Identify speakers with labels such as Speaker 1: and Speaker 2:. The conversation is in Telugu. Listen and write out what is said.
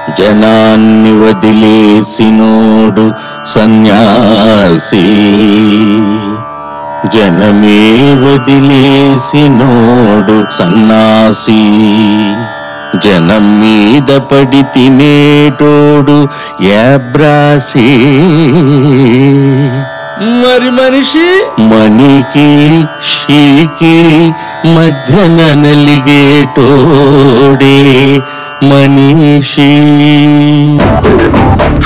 Speaker 1: జనాన్ని వదిలేసినోడు సన్యాసి జనమే వదిలేసినోడు సన్నాసి జనం మీద పడి తినేటోడు యాబ్రాసి
Speaker 2: మరి మనిషి
Speaker 1: మనికి షీకి మధ్యన నలిగేటోడే మనీషి